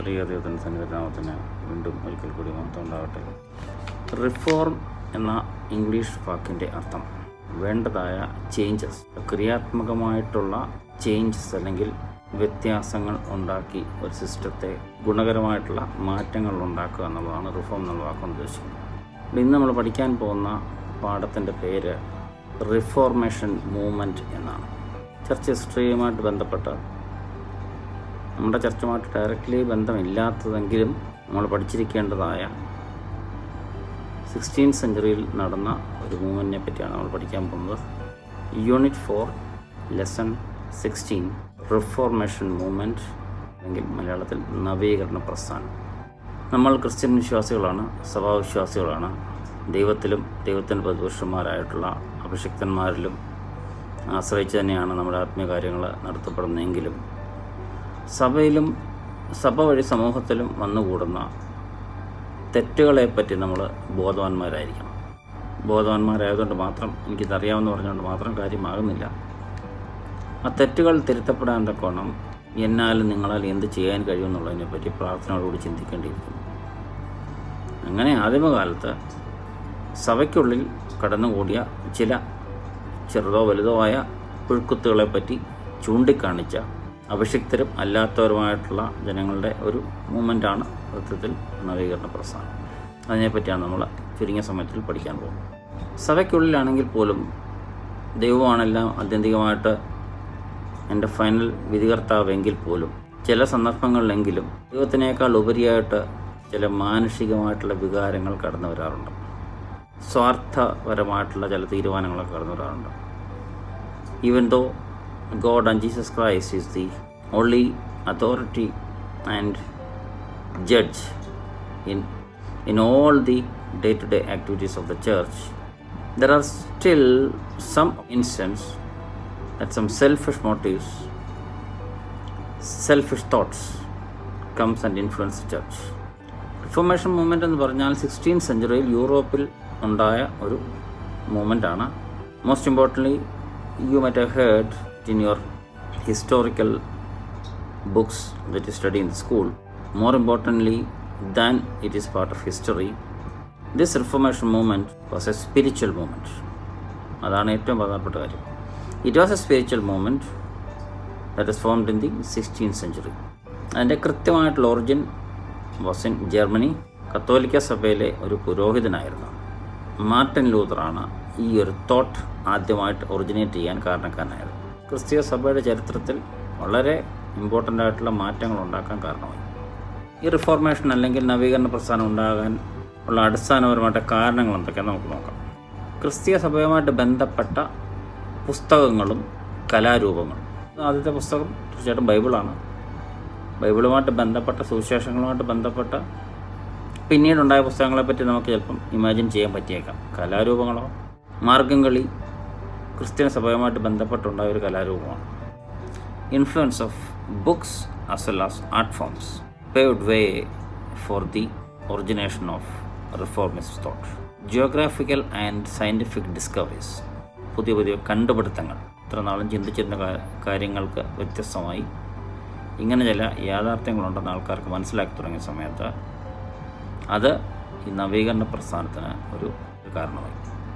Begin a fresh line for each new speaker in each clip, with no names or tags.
ത്രിയതീയത്തിൻ്റെ സന്നിധാനത്തിന് വീണ്ടും ഒരിക്കൽ കൂടി മൊത്തം ഉണ്ടാകട്ടെ റിഫോർം എന്ന ഇംഗ്ലീഷ് വാക്കിൻ്റെ അർത്ഥം വേണ്ടതായ ചേഞ്ചസ് ക്രിയാത്മകമായിട്ടുള്ള ചേഞ്ചസ് അല്ലെങ്കിൽ വ്യത്യാസങ്ങൾ ഉണ്ടാക്കി ഒരു സിസ്റ്റത്തെ ഗുണകരമായിട്ടുള്ള മാറ്റങ്ങൾ ഉണ്ടാക്കുക എന്നുള്ളതാണ് റിഫോം എന്നുള്ള വാക്കുകൊണ്ട് ഉദ്ദേശിക്കുന്നത് അപ്പോൾ ഇന്ന് നമ്മൾ പഠിക്കാൻ പോകുന്ന പാഠത്തിൻ്റെ പേര് റിഫോർമേഷൻ മൂവ്മെൻറ്റ് എന്നാണ് ചർച്ച് ഹിസ്റ്ററിയുമായിട്ട് ബന്ധപ്പെട്ട് നമ്മുടെ ചർച്ചുമായിട്ട് ഡയറക്റ്റ്ലി ബന്ധമില്ലാത്തതെങ്കിലും നമ്മൾ പഠിച്ചിരിക്കേണ്ടതായ സിക്സ്റ്റീൻ സെഞ്ചുറിയിൽ നടന്ന ഒരു മൂവ്മെൻറ്റിനെ പറ്റിയാണ് നമ്മൾ പഠിക്കാൻ പോകുന്നത് unit four lesson sixteen reformation movement അല്ലെങ്കിൽ മലയാളത്തിൽ നവീകരണ പ്രസ്ഥാനം നമ്മൾ ക്രിസ്ത്യൻ വിശ്വാസികളാണ് സഭാവിശ്വാസികളാണ് ദൈവത്തിലും ദൈവത്തിൻ്റെ പ്രതിപുരുഷന്മാരായിട്ടുള്ള അഭിഷിക്തന്മാരിലും ആശ്രയിച്ച് തന്നെയാണ് നമ്മുടെ ആത്മീയകാര്യങ്ങൾ നടത്തപ്പെടുന്നതെങ്കിലും സഭയിലും സഭ വഴി സമൂഹത്തിലും വന്നുകൂടുന്ന തെറ്റുകളെപ്പറ്റി നമ്മൾ ബോധവാന്മാരായിരിക്കണം ബോധവാന്മാരായതുകൊണ്ട് മാത്രം എനിക്കിതറിയാമെന്ന് പറഞ്ഞുകൊണ്ട് മാത്രം കാര്യമാകുന്നില്ല ആ തെറ്റുകൾ തിരുത്തപ്പെടാൻ തക്കോണം എന്നാലും നിങ്ങളാൽ എന്ത് ചെയ്യാൻ കഴിയുമെന്നുള്ളതിനെ പറ്റി പ്രാർത്ഥനയോടുകൂടി ചിന്തിക്കേണ്ടിയിരിക്കുന്നു അങ്ങനെ ആദിമകാലത്ത് സഭയ്ക്കുള്ളിൽ കടന്നുകൂടിയ ചില ചെറുതോ വലുതോ ആയ പുഴുക്കുത്തുകളെപ്പറ്റി ചൂണ്ടിക്കാണിച്ച അഭിഷിക്തരും അല്ലാത്തവരുമായിട്ടുള്ള ജനങ്ങളുടെ ഒരു മൂവ്മെൻ്റാണ് സത്യത്തിൽ നവീകരണ പ്രസ്ഥാനം അതിനെപ്പറ്റിയാണ് നമ്മൾ ചുരുങ്ങിയ സമയത്തിൽ പഠിക്കാൻ പോകുന്നത് സഭയ്ക്കുള്ളിലാണെങ്കിൽ പോലും ദൈവമാണെല്ലാം ആത്യന്തികമായിട്ട് എൻ്റെ ഫൈനൽ വിധികർത്താവെങ്കിൽ പോലും ചില സന്ദർഭങ്ങളിലെങ്കിലും ദൈവത്തിനേക്കാൾ ഉപരിയായിട്ട് ചില മാനുഷികമായിട്ടുള്ള വികാരങ്ങൾ കടന്നു വരാറുണ്ട് സ്വാർത്ഥപരമായിട്ടുള്ള ചില തീരുമാനങ്ങളൊക്കെ കടന്നു വരാറുണ്ട് even though God and Jesus Christ is the only authority and judge in, in all the day to day activities of the church, there are still some instances that some selfish motives, selfish thoughts comes and influence the church. Reformation movement എന്ന് പറഞ്ഞാൽ sixteen സെഞ്ചുറിയിൽ യൂറോപ്പിൽ ഉണ്ടായ ഒരു മൂവ്മെൻ്റാണ് most importantly you might have heard in your historical books that you study in the school. More importantly, than it is part of history, this Reformation movement was a spiritual movement. അതാണ് ഏറ്റവും പ്രധാനപ്പെട്ട കാര്യം it was a spiritual movement that is formed in the sixteen century അതിൻ്റെ കൃത്യമായിട്ടുള്ള origin was in Germany കത്തോലിക്ക സഭയിലെ ഒരു പുരോഹിതനായിരുന്നു Martin ലൂതറാണ് ഈ ഒരു തോട്ട് ആദ്യമായിട്ട് ഒറിജിനേറ്റ് ചെയ്യാൻ കാരണക്കാരനായത് ക്രിസ്തീയ സഭയുടെ ചരിത്രത്തിൽ വളരെ ഇമ്പോർട്ടൻ്റ് ആയിട്ടുള്ള മാറ്റങ്ങൾ ഉണ്ടാക്കാൻ കാരണമായി ഈ റിഫോർമേഷൻ അല്ലെങ്കിൽ നവീകരണ പ്രസ്ഥാനം ഉണ്ടാകാൻ ഉള്ള അടിസ്ഥാനപരമായിട്ട് കാരണങ്ങൾ എന്തൊക്കെയാണെന്ന് നമുക്ക് നോക്കാം ക്രിസ്തീയ സഭയുമായിട്ട് ബന്ധപ്പെട്ട പുസ്തകങ്ങളും കലാരൂപങ്ങളും ആദ്യത്തെ പുസ്തകം തീർച്ചയായിട്ടും ബൈബിളാണ് ബൈബിളുമായിട്ട് ബന്ധപ്പെട്ട സുവിശേഷങ്ങളുമായിട്ട് ബന്ധപ്പെട്ട പിന്നീടുണ്ടായ പുസ്തകങ്ങളെപ്പറ്റി നമുക്ക് ചിലപ്പം ഇമാജിൻ ചെയ്യാൻ പറ്റിയേക്കാം കലാരൂപങ്ങളോ മാർഗം കളി ക്രിസ്ത്യൻ സഭയുമായിട്ട് ബന്ധപ്പെട്ടുണ്ടായ ഒരു കലാരൂപമാണ് influence of books as well as art forms paved way for the origination of reformist thought geographical and scientific discoveries പുതിയ പുതിയ കണ്ടുപിടുത്തങ്ങൾ ഇത്ര നാളും ചിന്തിച്ചിരുന്ന കാര്യങ്ങൾക്ക് വ്യത്യസ്തമായി ഇങ്ങനെ ചില യാഥാർത്ഥ്യങ്ങളുണ്ടെന്ന് ആൾക്കാർക്ക് മനസ്സിലാക്കി തുടങ്ങിയ സമയത്ത് അത് ഈ നവീകരണ പ്രസ്ഥാനത്തിന് ഒരു കാരണമായി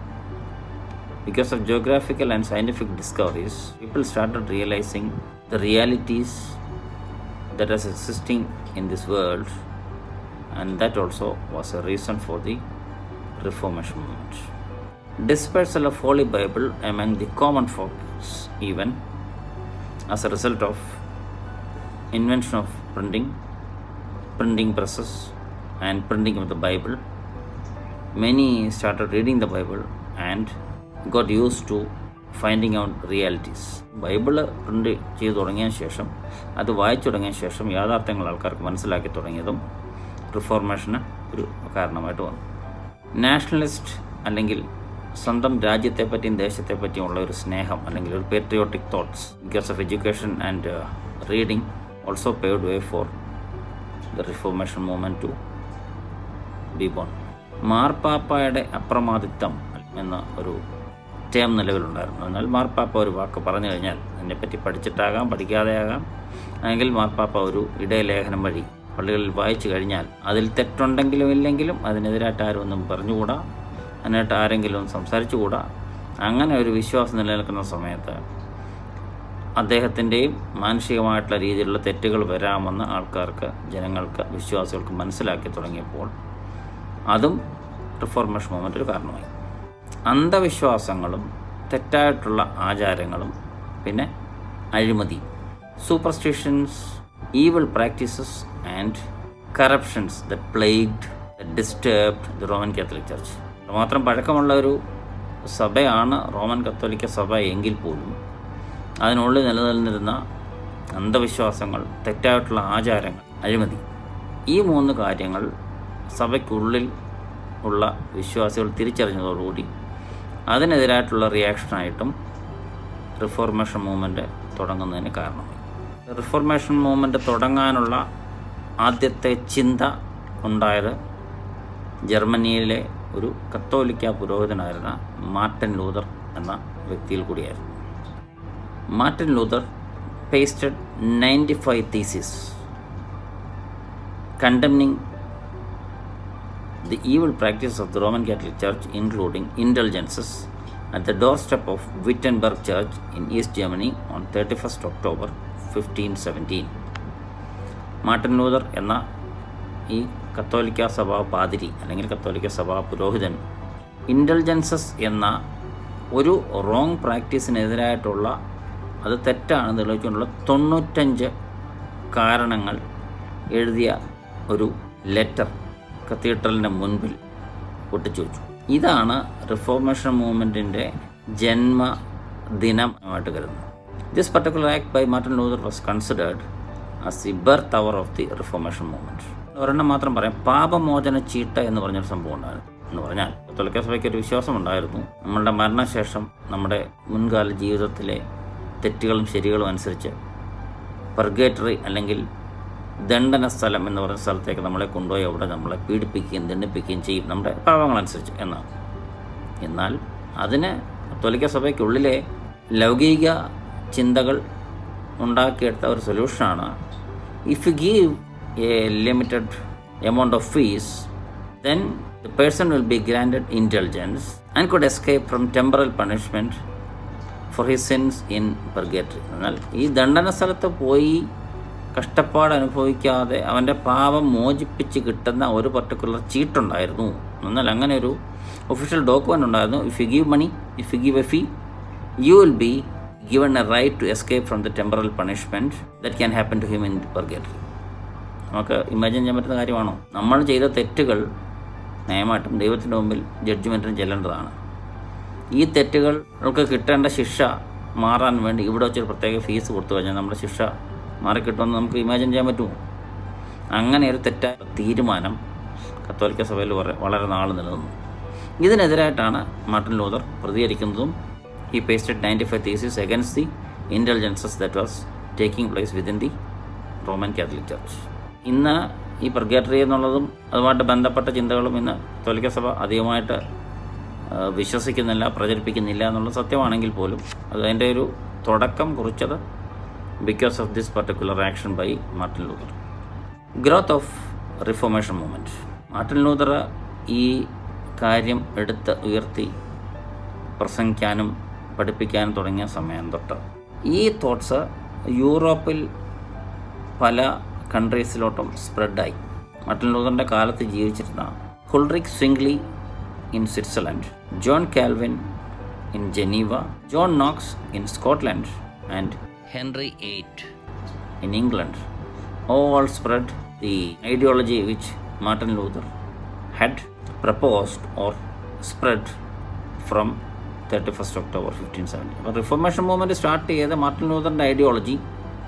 because of geographical and scientific discoveries, people started realizing the realities that is existing in this world, and that also was a reason for the Reformation movement. Dispersal of Holy Bible among the common folks, even as a result of invention of printing, printing presses, and printing of the Bible, many started reading the Bible and got used to finding out realities Bible print ചെയ്തു തുടങ്ങിയ ശേഷം അത് വായിച്ചു തുടങ്ങിയ ശേഷം യാഥാർത്ഥ്യങ്ങൾ ആൾക്കാർക്ക് മനസ്സിലാക്കി തുടങ്ങിയതും റിഫോർമേഷന് ഒരു കാരണമായിട്ട് വന്നു നാഷണലിസ്റ്റ് അല്ലെങ്കിൽ സ്വന്തം രാജ്യത്തെപ്പറ്റിയും ദേശത്തെപ്പറ്റിയും ഉള്ള ഒരു സ്നേഹം അല്ലെങ്കിൽ ഒരു patriotic thoughts because of education and reading also paved way for the reformation movement to be born മാർപ്പാപ്പയുടെ അപ്രമാദിത്വം എന്ന ഒരു ടേം നിലവിലുണ്ടായിരുന്നു എന്നാൽ മാർപ്പാപ്പ ഒരു വാക്ക് പറഞ്ഞു കഴിഞ്ഞാൽ അതിനെപ്പറ്റി പഠിച്ചിട്ടാകാം പഠിക്കാതെയാകാം അല്ലെങ്കിൽ മാർപ്പാപ്പ ഒരു ഇടയലേഖനം വഴി പള്ളികളിൽ വായിച്ചു കഴിഞ്ഞാൽ അതിൽ തെറ്റുണ്ടെങ്കിലും ഇല്ലെങ്കിലും അതിനെതിരായിട്ട് ആരും ഒന്നും പറഞ്ഞുകൂടാ അതിനായിട്ട് ആരെങ്കിലും സംസാരിച്ചുകൂടാ അങ്ങനെ ഒരു വിശ്വാസം നിലനിൽക്കുന്ന സമയത്ത് അദ്ദേഹത്തിൻ്റെയും മാനസികമായിട്ടുള്ള രീതിയിലുള്ള തെറ്റുകൾ വരാമെന്ന് ആൾക്കാർക്ക് ജനങ്ങൾക്ക് വിശ്വാസികൾക്ക് മനസ്സിലാക്കി തുടങ്ങിയപ്പോൾ അതും റിഫോർമേഷൻ മൂവ്മെൻ്റ് ഒരു കാരണമായി അന്ധവിശ്വാസങ്ങളും തെറ്റായിട്ടുള്ള ആചാരങ്ങളും പിന്നെ അഴിമതി superstitions evil practices and corruptions the plagued disturbed the Roman Catholic church മാത്രം പഴക്കമുള്ള ഒരു സഭയാണ് റോമൻ കത്തോലിക്ക സഭ എങ്കിൽ പോലും അതിനുള്ളിൽ നിലനിന്നിരുന്ന അന്ധവിശ്വാസങ്ങൾ തെറ്റായിട്ടുള്ള ആചാരങ്ങൾ അഴിമതി ഈ മൂന്ന് കാര്യങ്ങൾ സഭയ്ക്കുള്ളിൽ ഉള്ള വിശ്വാസികൾ തിരിച്ചറിഞ്ഞതോടുകൂടി അതിനെതിരായിട്ടുള്ള റിയാക്ഷനായിട്ടും റിഫോർമേഷൻ മൂവ്മെൻറ്റ് തുടങ്ങുന്നതിന് കാരണമായി റിഫോർമേഷൻ മൂവ്മെൻറ്റ് തുടങ്ങാനുള്ള ആദ്യത്തെ ചിന്ത ഉണ്ടായത് ജർമ്മനിയിലെ ഒരു കത്തോലിക്ക പുരോഹിതനായിരുന്ന മാർട്ടിൻ ലൂതർ എന്ന വ്യക്തിയിൽ കൂടിയായിരുന്നു Martin Luther pasted ninety five thesis condemning the evil practice of the Roman Catholic Church, including indulgences, at the doorstep of Wittenberg Church in East Germany on 31st October 1517. Martin Luther എന്ന ഈ കത്തോലിക്ക സഭാ പാതിരി അല്ലെങ്കിൽ കത്തോലിക്ക സഭാ പുരോഹിതൻ intelligences എന്ന ഒരു റോങ് പ്രാക്ടീസിനെതിരായിട്ടുള്ള അത് തെറ്റാണെന്ന് തെളിയിച്ചുകൊണ്ടുള്ള തൊണ്ണൂറ്റഞ്ച് കാരണങ്ങൾ എഴുതിയ ഒരു ലെറ്റർ കത്തീഡ്രലിൻ്റെ മുൻപിൽ ഒട്ടിച്ചു വെച്ചു ഇതാണ് റിഫോർമേഷൻ മൂവ്മെൻറ്റിൻ്റെ ജന്മദിനമായിട്ട് കരുതുന്നത് this particular act by Martin Luther was considered as the birth hour of the reformation movement ഒരെണ്ണം മാത്രം പറയാം പാപമോചന ചീട്ട എന്ന് പറഞ്ഞൊരു സംഭവം ഉണ്ടായിരുന്നു എന്ന് പറഞ്ഞാൽ കത്തോലിക്ക സഭയ്ക്ക് ഒരു വിശ്വാസം ഉണ്ടായിരുന്നു നമ്മളുടെ മരണശേഷം നമ്മുടെ മുൻകാല ജീവിതത്തിലെ തെറ്റുകളും ശരികളും അനുസരിച്ച് പർഗേറ്ററി അല്ലെങ്കിൽ ദണ്ഡന സ്ഥലം എന്ന് പറയുന്ന സ്ഥലത്തേക്ക് നമ്മളെ കൊണ്ടുപോയി അവിടെ നമ്മളെ പീഡിപ്പിക്കുകയും ദണ്ഡിപ്പിക്കുകയും ചെയ്യും നമ്മുടെ പാവങ്ങളനുസരിച്ച് എന്നാണ് എന്നാൽ അതിന് കത്തോലിക്ക സഭയ്ക്കുള്ളിലെ ലൗകിക ചിന്തകൾ ഉണ്ടാക്കിയെടുത്ത ഒരു സൊല്യൂഷനാണ് if you give a limited amount of fees then the person will be granted intelligence and could escape from temporal punishment for his sins in purgatory എന്നാൽ ഈ ദണ്ഡന സ്ഥലത്ത് പോയി കഷ്ടപ്പാട് അനുഭവിക്കാതെ അവൻ്റെ പാപം മോചിപ്പിച്ച് കിട്ടുന്ന ഒരു പർട്ടിക്കുലർ ചീട്ടുണ്ടായിരുന്നു എന്നാൽ അങ്ങനെ ഒരു ഒഫീഷ്യൽ ഡോക്യുമെൻ്റ് ഉണ്ടായിരുന്നു if you give money if you give a fee you will be given a right to escape from the temporal punishment that can happen to him in purgatory നമുക്ക് imagine ചെയ്യാൻ പറ്റുന്ന കാര്യമാണോ നമ്മൾ ചെയ്ത തെറ്റുകൾ നിയമമായിട്ടും ദൈവത്തിൻ്റെ മുമ്പിൽ ജഡ്ജ്മെൻറ്റിന് ചെല്ലേണ്ടതാണ് ഈ തെറ്റുകൾക്ക് കിട്ടേണ്ട ശിക്ഷ മാറാൻ വേണ്ടി ഇവിടെ വെച്ചൊരു പ്രത്യേക ഫീസ് കൊടുത്തു കഴിഞ്ഞാൽ നമ്മുടെ ശിക്ഷ മാറിക്കിട്ടുമെന്ന് നമുക്ക് ഇമാജിൻ ചെയ്യാൻ പറ്റുമോ അങ്ങനെ ഒരു തെറ്റായ തീരുമാനം കത്തോലിക്ക സഭയിൽ വളരെ വളരെ നാൾ നിലനിന്നു ഇതിനെതിരായിട്ടാണ് മാർട്ടിൻ ലൂതർ പ്രതികരിക്കുന്നതും ഈ pasted ninety five theses against the intelligences that was taking place within the Roman Catholic church ഇന്ന് ഈ പ്രഗേറ്ററി എന്നുള്ളതും അതുമായിട്ട് ബന്ധപ്പെട്ട ചിന്തകളും ഇന്ന് കത്തോലിക്ക സഭ അധികമായിട്ട് ആ, വിശ്വസിക്കുന്നില്ല പ്രചരിപ്പിക്കുന്നില്ല എന്നുള്ള സത്യമാണെങ്കിൽ പോലും അത് അതിൻ്റെ ഒരു തുടക്കം കുറിച്ചത് because of this particular action by Martin Luther growth of reformation movement Martin Luther ഈ കാര്യം എടുത്ത് ഉയർത്തി പ്രസംഗിക്കാനും പഠിപ്പിക്കാനും തുടങ്ങിയ സമയം തൊട്ട് ഈ തോട്ട്സ് യൂറോപ്പിൽ പല കൺട്രീസിലോട്ടും സ്പ്രെഡായി മാർട്ടിൻ ലൂതറിൻ്റെ കാലത്ത് ജീവിച്ചിരുന്ന ഹുൾറിക് Zwingli in Switzerland John Calvin in Geneva John Knox in Scotland and Henry eight in England all spread the ideology which Martin Luther had proposed or spread from 31st October 1570. അപ്പോൾ reformation movement start ചെയ്ത Martin ലൂതറിൻ്റെ ideology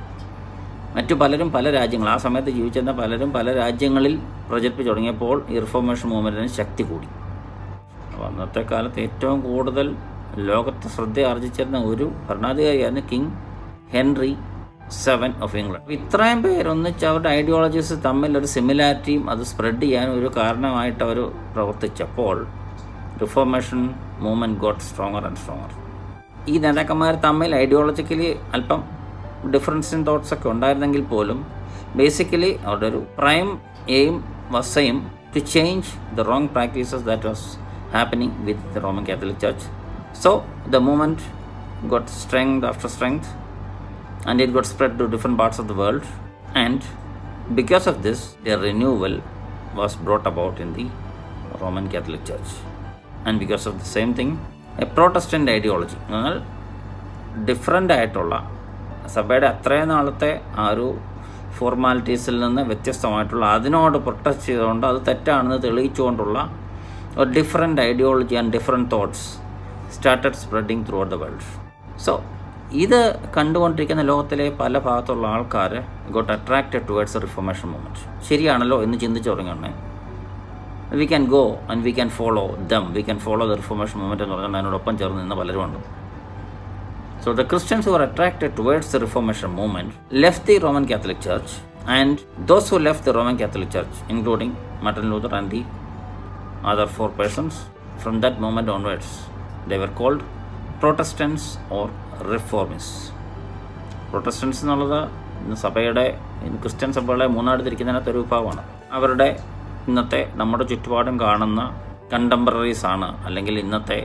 മറ്റു പലരും പല രാജ്യങ്ങൾ ആ സമയത്ത് ജീവിച്ചിരുന്ന പലരും പല രാജ്യങ്ങളിൽ പ്രചരിപ്പിച്ചു തുടങ്ങിയപ്പോൾ ഈ റിഫോർമേഷൻ മൂവ്മെൻറ്റിന് ശക്തി കൂടി അപ്പോൾ അന്നത്തെ കാലത്ത് ഏറ്റവും കൂടുതൽ ലോകത്ത് ശ്രദ്ധ ആർജിച്ചിരുന്ന ഒരു ഭരണാധികാരിയായിരുന്നു king Henry seven of England അപ്പോൾ ഇത്രയും പേരൊന്നിച്ച് അവരുടെ ഐഡിയോളജീസ് തമ്മിൽ ഒരു സിമിലാരിറ്റിയും അത് സ്പ്രെഡ് ചെയ്യാൻ ഒരു കാരണമായിട്ട് അവർ പ്രവർത്തിച്ചപ്പോൾ reformation movement got stronger and stronger ഈ നേതാക്കന്മാർ തമ്മിൽ ഐഡിയോളജിക്കലി അല്പം ഡിഫറൻസ് ഇൻ തോട്ട്സ് ഒക്കെ ഉണ്ടായിരുന്നെങ്കിൽ പോലും ബേസിക്കലി അവരുടെ ഒരു prime aim was same to change the wrong practices that was happening with the Roman Catholic church so the movement got strength after strength and it got spread to different parts of the world and because of this their renewal was brought about in the roman catholic church and because of the same thing a protestant ideology എന്നാൽ different ആയിട്ടുള്ള സഭയുടെ അത്രയും നാളത്തെ ആ ഒരു ഫോർമാലിറ്റീസിൽ നിന്ന് വ്യത്യസ്തമായിട്ടുള്ള അതിനോട് പ്രൊട്ടസ്റ്റ് ചെയ്തുകൊണ്ട് അത് തെറ്റാണെന്ന് തെളിയിച്ചുകൊണ്ടുള്ള ഒരു different ideology and different thoughts started spreading throughout the world so ഇത് കണ്ടുകൊണ്ടിരിക്കുന്ന ലോകത്തിലെ പല ഭാഗത്തുള്ള ആൾക്കാർ got attracted towards reformation movement ശരിയാണല്ലോ എന്ന് ചിന്തിച്ചു തുടങ്ങണേ we can go and we can follow them we can follow the reformation movement എന്ന് പറഞ്ഞാൽ അതിനോടൊപ്പം ചേർന്ന് നിന്ന പലരും ഉണ്ട് So the Christians who were attracted towards the Reformation movement left the Roman Catholic Church, and those who left the Roman Catholic Church, including Martin Luther and the other four persons, from that moment onwards, they were called Protestants or Reformists. Protestants എന്നുള്ളത് ഇന്ന് സഭയുടെ ഇന്ന് Christian സഭകളെ Moonnad തിരിക്കുന്നതിനകത്ത് ഒരു വിഭാഗമാണ് അവരുടെ ഇന്നത്തെ നമ്മുടെ ചുറ്റുപാടും കാണുന്ന കണ്ടംപററീസ് ആണ് അല്ലെങ്കിൽ ഇന്നത്തെ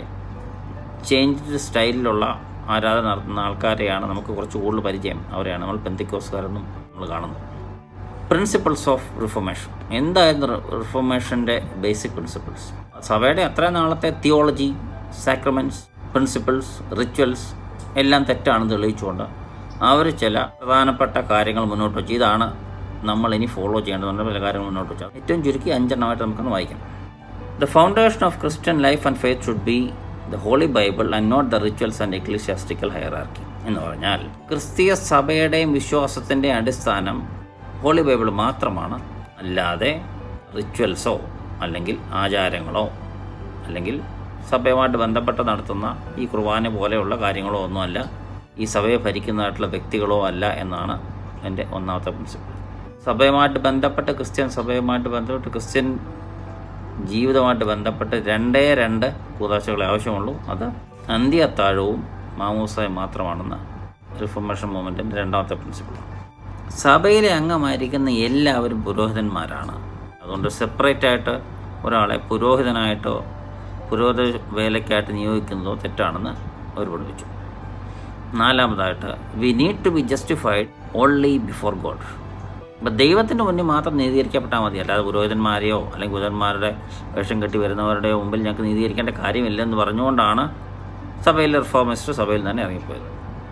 ചേഞ്ച് സ്റ്റൈലിലുള്ള ആരാധന നടത്തുന്ന ആൾക്കാരെയാണ് നമുക്ക് കുറച്ച് കൂടുതൽ പരിചയം അവരെയാണ് നമ്മൾ പെന്തിക്കോസുകാരെന്നും നമ്മൾ കാണുന്നത് പ്രിൻസിപ്പിൾസ് ഓഫ് റിഫോർമേഷൻ എന്തായിരുന്നു റിഫോർമേഷൻ്റെ ബേസിക് പ്രിൻസിപ്പിൾസ് സഭയുടെ അത്ര നാളത്തെ തിയോളജി സാക്രമെൻറ്റ്സ് പ്രിൻസിപ്പിൾസ് റിച്വൽസ് എല്ലാം തെറ്റാണെന്ന് തെളിയിച്ചുകൊണ്ട് അവർ ചില പ്രധാനപ്പെട്ട കാര്യങ്ങൾ മുന്നോട്ട് വെച്ച് ഇതാണ് നമ്മൾ ഇനി ഫോളോ ചെയ്യേണ്ടതുണ്ട് പല കാര്യങ്ങൾ മുന്നോട്ട് വെച്ചാൽ ഏറ്റവും ചുരുക്കി അഞ്ചെണ്ണമായിട്ട് നമുക്കൊന്ന് വായിക്കാം the foundation of Christian life and faith should be the Holy Bible and not the rituals and ecclesiastical hierarchy എന്ന് പറഞ്ഞാൽ ക്രിസ്തീയ സഭയുടെയും വിശ്വാസത്തിൻ്റെയും അടിസ്ഥാനം ഹോളി ബൈബിൾ മാത്രമാണ് അല്ലാതെ റിച്വൽസോ അല്ലെങ്കിൽ ആചാരങ്ങളോ അല്ലെങ്കിൽ സഭയുമായിട്ട് ബന്ധപ്പെട്ട് നടത്തുന്ന ഈ കുർബാന പോലെയുള്ള കാര്യങ്ങളോ ഒന്നുമല്ല ഈ സഭയെ ഭരിക്കുന്നതായിട്ടുള്ള വ്യക്തികളോ അല്ല എന്നാണ് എൻ്റെ ഒന്നാമത്തെ പ്രിൻസിപ്പിൾ സഭയുമായിട്ട് ബന്ധപ്പെട്ട് ക്രിസ്ത്യൻ സഭയുമായിട്ട് ബന്ധപ്പെട്ട് ക്രിസ്ത്യൻ ജീവിതമായിട്ട് ബന്ധപ്പെട്ട് രണ്ടേ രണ്ട് കൂതാശകളെ ആവശ്യമുള്ളൂ അത് അന്ത്യത്താഴവും മാമൂസയും മാത്രമാണെന്ന് റിഫോർമേഷൻ മൂവ്മെൻറ്റിൻ്റെ രണ്ടാമത്തെ പ്രിൻസിപ്പിൾ സഭയിലെ അംഗമായിരിക്കുന്ന എല്ലാവരും പുരോഹിതന്മാരാണ് അതുകൊണ്ട് സെപ്പറേറ്റ് ആയിട്ട് ഒരാളെ പുരോഹിതനായിട്ടോ പുരോഹിത വേലയ്ക്കായിട്ട് നിയോഗിക്കുന്നതോ തെറ്റാണെന്ന് അവർ പഠിപ്പിച്ചു നാലാമതായിട്ട് we need to be justified only before God അപ്പം ദൈവത്തിൻ്റെ മുന്നിൽ മാത്രം നീതീകരിക്കപ്പെട്ടാൽ മതി അല്ലാതെ പുരോഹിതന്മാരെയോ അല്ലെങ്കിൽ പുരോഹിതന്മാരുടെ വേഷം കെട്ടി വരുന്നവരുടെ മുമ്പിൽ ഞങ്ങൾക്ക് നീതീകരിക്കേണ്ട കാര്യമില്ലെന്ന് പറഞ്ഞുകൊണ്ടാണ് സഭയിലെ റിഫോമിസ്റ്റ് സഭയിൽ തന്നെ ഇറങ്ങിപ്പോയത്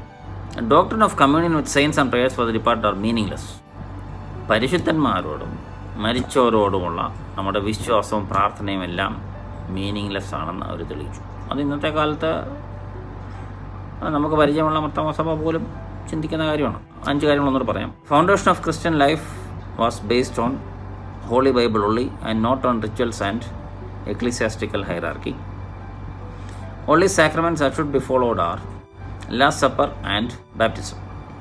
doctor of communion with science and prayers for the depart are meaningless പരിശുദ്ധന്മാരോടും മരിച്ചവരോടുമുള്ള നമ്മുടെ വിശ്വാസവും പ്രാർത്ഥനയും എല്ലാം മീനിങ്ലെസ് ആണെന്ന് അവർ തെളിയിച്ചു അത് ഇന്നത്തെ കാലത്ത് നമുക്ക് പരിചയമുള്ള മർത്തമ സഭ പോലും ചിന്തിക്കുന്ന കാര്യമാണ് അഞ്ച് കാര്യങ്ങളൊന്നുകൂടെ പറയാം foundation of Christian life was based on Holy Bible only and not on rituals and ecclesiastical hierarchy only sacraments that should be followed are Last Supper and baptism.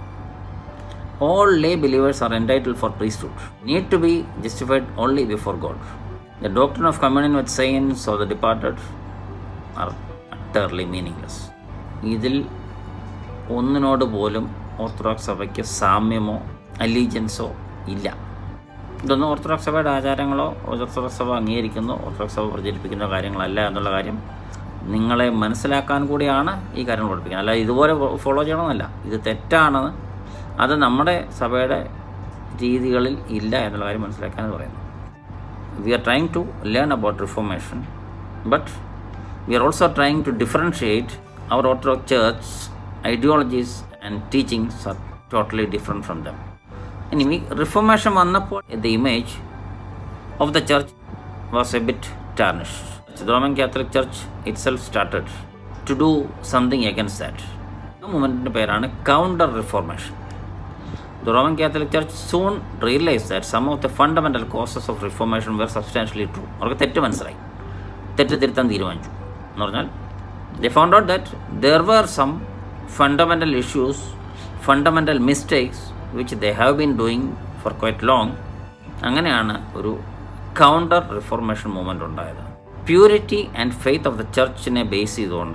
All lay believers are entitled for priesthood, need to be justified only before God. The doctrine of communion with saints or the departed are utterly meaningless. ഇതിൽ ഒന്നിനോട് പോലും orthodox സഭയ്ക്ക് സാമ്യമോ അലീജൻസോ ഇല്ല ഇതൊന്നും orthodox സഭയുടെ ആചാരങ്ങളോ orthodox സഭ അംഗീകരിക്കുന്നോ orthodox സഭ പ്രചരിപ്പിക്കുന്ന കാര്യങ്ങളല്ല എന്നുള്ള കാര്യം നിങ്ങളെ മനസ്സിലാക്കാൻ കൂടിയാണ് ഈ കാര്യങ്ങൾ പഠിപ്പിക്കുന്നത് അല്ല ഇതുപോലെ ഫോളോ ചെയ്യണമെന്നല്ല ഇത് തെറ്റാണ് അത് നമ്മുടെ സഭയുടെ രീതികളിൽ ഇല്ല എന്നുള്ള കാര്യം മനസ്സിലാക്കാന്ന് പറയുന്നു we are trying to learn about reformation but we are also trying to differentiate our orthodox church ideologies and teachings are totally different from them ഇനി റിഫോർമേഷൻ വന്നപ്പോൾ the image of the church was a bit tarnished The Roman Catholic Church itself started to do something against that. ആ മൂവ്മെൻറ്റിൻ്റെ പേരാണ് counter reformation The Roman Catholic Church soon realized that some of the fundamental causes of reformation were substantially true. അവർക്ക് തെറ്റ് മനസ്സിലായി തെറ്റ് തിരുത്താൻ തീരുമാനിച്ചു എന്ന് പറഞ്ഞാൽ the found out that there were some fundamental issues fundamental mistakes which they have been doing for quite long അങ്ങനെയാണ് ഒരു കൗണ്ടർ റിഫോർമേഷൻ മൂവ്മെൻ്റ് ഉണ്ടായത് purity and faith of the ചർച്ചിനെ ബേസ് ചെയ്തുകൊണ്ട്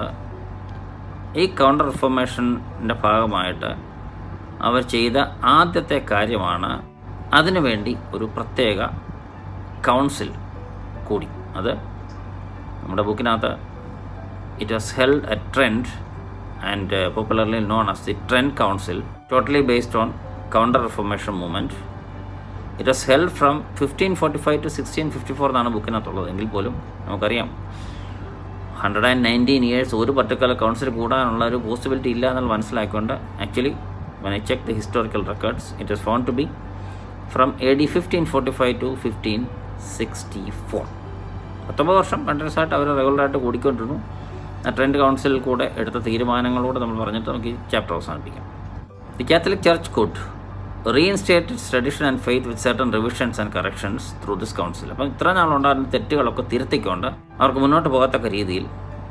ഈ കൗണ്ടർ റിഫോർമേഷൻ്റെ ഭാഗമായിട്ട് അവർ ചെയ്ത ആദ്യത്തെ കാര്യമാണ് അതിനുവേണ്ടി ഒരു പ്രത്യേക കൗൺസിൽ കൂടി അത് നമ്മുടെ ബുക്കിനകത്ത് it was held a Trent and popularly known as the Trent council totally based on counter reformation movement it was held from fifteen forty five to sixteen fifty four എന്നാണ് ബുക്കിനകത്തുള്ളത് എങ്കിൽ പോലും നമുക്കറിയാം ഹൺഡ്രഡ് ആൻഡ് നയൻറ്റീൻ ഇയേഴ്സ് ഒരു particular council കൂടാനുള്ള ഒരു possibility ഇല്ല എന്നുള്ള മനസ്സിലാക്കിക്കൊണ്ട് actually when I check the historical records it is found to be from A D fifteen forty five to fifteen sixty four പത്തൊമ്പത് വർഷം കണ്ടിന്യൂസ് ആയിട്ട് അവർ റെഗുലറായിട്ട് കൂടിക്കൊണ്ടിരുന്നു ആ ട്രെൻഡ് കൗൺസിലിൽ കൂടെ എടുത്ത തീരുമാനങ്ങളോട് നമ്മൾ പറഞ്ഞിട്ട് നമുക്ക് ഈ ചാപ്റ്റർ അവസാനിപ്പിക്കാം the Catholic church could reinstate its tradition and faith with certain revisions and corrections through this council അപ്പം ഇത്ര നാളുണ്ടായിരുന്ന തെറ്റുകളൊക്കെ തിരുത്തിക്കൊണ്ട് അവർക്ക് മുന്നോട്ട് പോകത്തക്ക രീതിയിൽ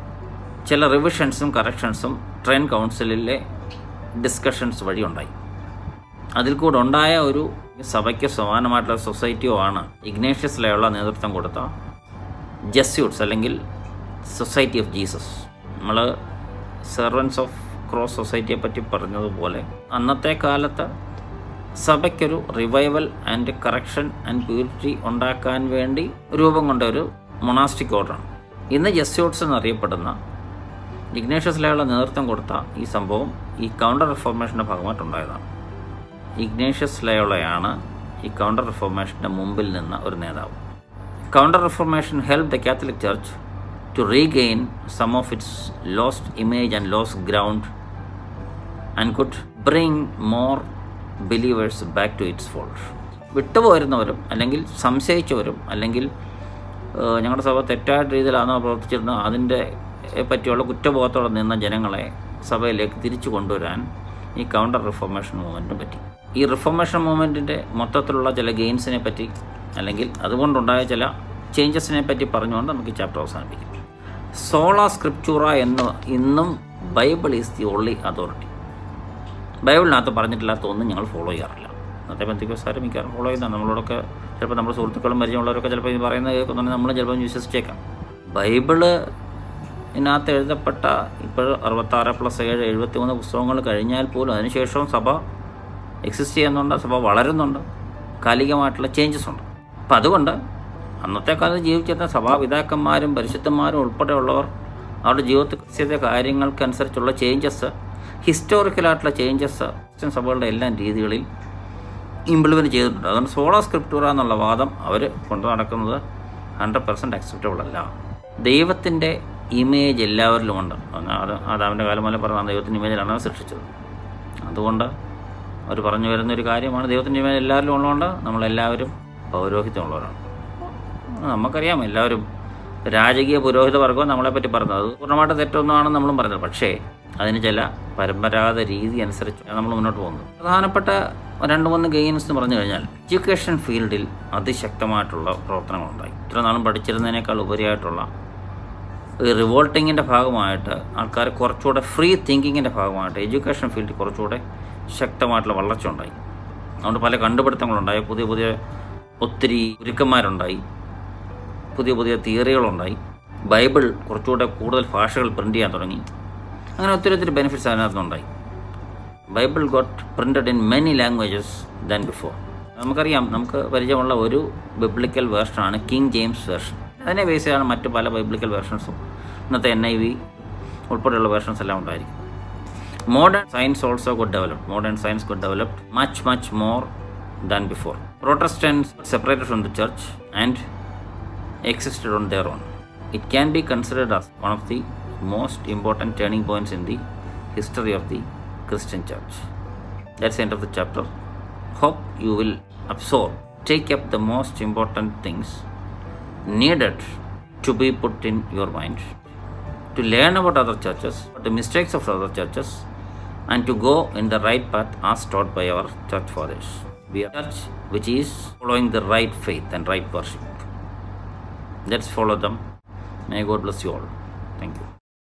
ചില റിവിഷൻസും കറക്ഷൻസും ട്രെൻഡ് കൗൺസിലിലെ ഡിസ്കഷൻസ് വഴി ഉണ്ടായി അതിൽ കൂടെ ഉണ്ടായ ഒരു സഭയ്ക്ക് സമാനമായിട്ടുള്ള സൊസൈറ്റിയോ ആണ് ഇഗ്നേഷ്യസിലെയുള്ള നേതൃത്വം കൊടുത്ത ജസ്യൂട്ട്സ് അല്ലെങ്കിൽ സൊസൈറ്റി ഓഫ് ജീസസ് നമ്മൾ സെർവൻസ് ഓഫ് ക്രോസ് സൊസൈറ്റിയെ പറ്റി പറഞ്ഞതുപോലെ അന്നത്തെ കാലത്ത് സഭയ്ക്കൊരു revival and correction and purity ഉണ്ടാക്കാൻ വേണ്ടി രൂപം കൊണ്ട ഒരു മൊണാസ്റ്റിക് ഓർഡറാണ് ഇന്ന് ജസ്യൂട്ട്സ് എന്നറിയപ്പെടുന്ന ഇഗ്നേഷ്യസിലെയുള്ള നേതൃത്വം കൊടുത്ത ഈ സംഭവം ഈ കൗണ്ടർ റിഫോർമേഷൻ്റെ ഭാഗമായിട്ടുണ്ടായതാണ് ഇഗ്നേഷ്യസ് ലയോളയാണ് ഈ കൗണ്ടർ റിഫോർമേഷൻ്റെ മുമ്പിൽ നിന്ന ഒരു നേതാവ് counter reformation help the Catholic church to regain some of its lost image and lost ground and could bring more believers back to its fold വിട്ടുപോരുന്നവരും അല്ലെങ്കിൽ സംശയിച്ചവരും അല്ലെങ്കിൽ ഏഹ്, ഞങ്ങളുടെ സഭ തെറ്റായ രീതിയിലാണോ പ്രവർത്തിച്ചിരുന്നത് അതിൻ്റെ പറ്റിയുള്ള കുറ്റബോധത്തോടെ നിന്ന ജനങ്ങളെ സഭയിലേക്ക് തിരിച്ചു കൊണ്ടുവരാൻ ഈ കൗണ്ടർ റിഫോർമേഷൻ മൂവ്മെൻറ്റിന് പറ്റി ഈ റിഫോർമേഷൻ മൂവ്മെൻറ്റിൻ്റെ മൊത്തത്തിലുള്ള ചില ഗെയിൻസിനെ പറ്റി അല്ലെങ്കിൽ അതുകൊണ്ടുണ്ടായ ചില ചേഞ്ചസിനെ പറ്റി പറഞ്ഞുകൊണ്ട് നമുക്ക് ഈ ചാപ്റ്റർ അവസാനിപ്പിക്കും സോള സ്ക്രിപ്ചൂറ എന്ന് ഇന്നും Bible is the only authority ബൈബിളിനകത്ത് പറഞ്ഞിട്ടില്ലാത്ത ഒന്നും ഞങ്ങൾ ഫോളോ ചെയ്യാറില്ല അന്നത്തെ ബന്ധിക്കോസാരും മിക്കവാറും ഫോളോ ചെയ്യുന്നതാണ് നമ്മളോടൊക്കെ ചിലപ്പോൾ നമ്മുടെ സുഹൃത്തുക്കളും പരിചയമുള്ളവരൊക്കെ ചിലപ്പോൾ ഇത് പറയുന്നത് കേൾക്കുന്നുണ്ടെങ്കിൽ നമ്മൾ ചിലപ്പോൾ വിശ്വസിച്ചേക്കാം ബൈബിള് ഇതിനകത്ത് എഴുതപ്പെട്ട ഇപ്പോൾ അറുപത്താറ് പ്ലസ് ഏഴ് എഴുപത്തി മൂന്ന് പുസ്തകങ്ങൾ കഴിഞ്ഞാൽ പോലും അതിനുശേഷവും സഭ എക്സിസ്റ്റ് ചെയ്യുന്നുണ്ട് സഭ വളരുന്നുണ്ട് കാലികമായിട്ടുള്ള ചേഞ്ചസ് ഉണ്ട് അപ്പം അതുകൊണ്ട് അന്നത്തെ കാലത്ത് ജീവിച്ചിരുന്ന സഭാപിതാക്കന്മാരും പരിശുദ്ധന്മാരും ഉൾപ്പെടെയുള്ളവർ അവരുടെ ജീവിതത്തിൽ ക്രിസ്ത്യത കാര്യങ്ങൾക്കനുസരിച്ചുള്ള ചേഞ്ചസ് ഹിസ്റ്റോറിക്കലായിട്ടുള്ള ചേഞ്ചസ് ക്രിസ്ത്യൻ സഭകളുടെ എല്ലാ രീതികളിൽ ഇംപ്ലിമെൻറ്റ് ചെയ്തിട്ടുണ്ട് അതുകൊണ്ട് സോളോ സ്ക്രിപ്റ്റൂറ എന്നുള്ള വാദം അവർ കൊണ്ടു നടക്കുന്നത് ഹൺഡ്രഡ് പെർസെൻറ്റ് അക്സെപ്റ്റബിൾ അല്ല ദൈവത്തിൻ്റെ ഇമേജ് എല്ലാവരിലും ഉണ്ട് അത് ആദാമിൻ്റെ കാലം മുതലേ പറഞ്ഞ ദൈവത്തിൻ്റെ ഇമേജിലാണ് അവൻ സൃഷ്ടിച്ചത് അതുകൊണ്ട് അവർ പറഞ്ഞു വരുന്ന ഒരു കാര്യമാണ് ദൈവത്തിൻ്റെ ഇമേജ് എല്ലാവരിലും ഉള്ളതുകൊണ്ട് നമ്മളെല്ലാവരും പൗരോഹിത്യമുള്ളവരാണ് നമുക്കറിയാം എല്ലാവരും രാജകീയ പുരോഹിത വർഗവും നമ്മളെപ്പറ്റി പറഞ്ഞത് അത് പൂർണ്ണമായിട്ട് തെറ്റൊന്നുമാണെന്ന് നമ്മളും പറഞ്ഞത് പക്ഷേ അതിന് ചില പരമ്പരാഗത രീതി അനുസരിച്ച് നമ്മൾ മുന്നോട്ട് പോകുന്നത് പ്രധാനപ്പെട്ട രണ്ട് മൂന്ന് ഗെയിംസ് എന്ന് പറഞ്ഞു കഴിഞ്ഞാൽ എഡ്യൂക്കേഷൻ ഫീൽഡിൽ അതിശക്തമായിട്ടുള്ള പ്രവർത്തനങ്ങളുണ്ടായി ഇത്ര നാളും പഠിച്ചിരുന്നതിനേക്കാൾ ഉപരിയായിട്ടുള്ള ഈ റിവോൾട്ടിങ്ങിൻ്റെ ഭാഗമായിട്ട് ആൾക്കാർ കുറച്ചുകൂടെ ഫ്രീ തിങ്കിങ്ങിൻ്റെ ഭാഗമായിട്ട് എഡ്യൂക്കേഷൻ ഫീൽഡിൽ കുറച്ചുകൂടെ ശക്തമായിട്ടുള്ള വളർച്ച ഉണ്ടായി അതുകൊണ്ട് പല കണ്ടുപിടുത്തങ്ങളുണ്ടായി പുതിയ പുതിയ ഒത്തിരി ഗുരുക്കന്മാരുണ്ടായി പുതിയ പുതിയ തിയറികളുണ്ടായി ബൈബിൾ കുറച്ചുകൂടെ കൂടുതൽ ഭാഷകൾ പ്രിൻ്റ് ചെയ്യാൻ തുടങ്ങി അങ്ങനെ ഒത്തിരി ഒത്തിരി ബെനിഫിറ്റ്സ് അതിനകത്തുണ്ടായി Bible got printed in many languages than before നമുക്കറിയാം നമുക്ക് പരിചയമുള്ള ഒരു ബിബ്ലിക്കൽ വേർഷനാണ് കിങ് ജെയിംസ് വേർഷൻ അതിനെ ബേസ് ചെയ്താണ് മറ്റ് പല ബൈബ്ലിക്കൽ വേർഷൻസും ഇന്നത്തെ എൻ ഐ വി ഉൾപ്പെടെയുള്ള വേർഷൻസ് എല്ലാം ഉണ്ടായിരിക്കും modern science also got developed modern science got developed much much more than before Protestants separated from the church and existed on their own. It can be considered as one of the most important turning points in the history of the Christian church. That's the end of the chapter. Hope you will absorb, take up the most important things needed to be put in your mind to learn about other churches, the mistakes of other churches, and to go in the right path as taught by our church fathers. We are a church which is following the right faith and right worship. Let's follow them. May God bless you all. Thank you.